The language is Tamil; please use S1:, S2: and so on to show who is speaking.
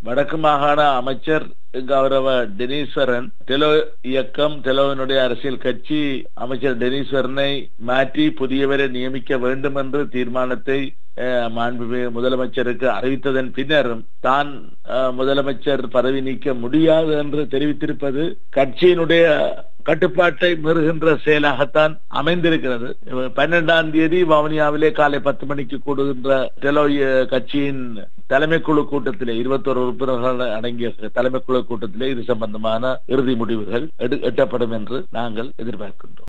S1: வடக்கு மாகாண அமைச்சர் கௌரவ டெனீஸ்வரன் டெலோ இயக்கம் டெலோவினுடைய அரசியல் கட்சி அமைச்சர் டெனீஸ்வரனை மாற்றி புதியவரை நியமிக்க வேண்டும் என்று தீர்மானத்தை அஹ், மாண்புமிகு முதலமைச்சருக்கு அறிவித்ததன் பின்னரும் தான் அஹ், முதலமைச்சர் பதவி நீக்க முடியாது என்று தெரிவித்திருப்பது கட்சியினுடைய கட்டுப்பாட்டை மீறுகின்ற செயலாகத்தான் அமைந்திருக்கிறது பன்னெண்டாம் தேதி வவுனியாவிலே காலை பத்து மணிக்கு கூடுகின்ற டெலோ அஹ், கட்சியின் தலைமைக்குழு கூட்டத்திலே இருபத்தோரு உறுப்பினர்கள் அடங்கிய தலைமைக்குழு கூட்டத்திலே இது சம்பந்தமான இறுதி முடிவுகள் எடு- எட்டப்படும் என்று நாங்கள் எதிர்பார்க்கின்றோம்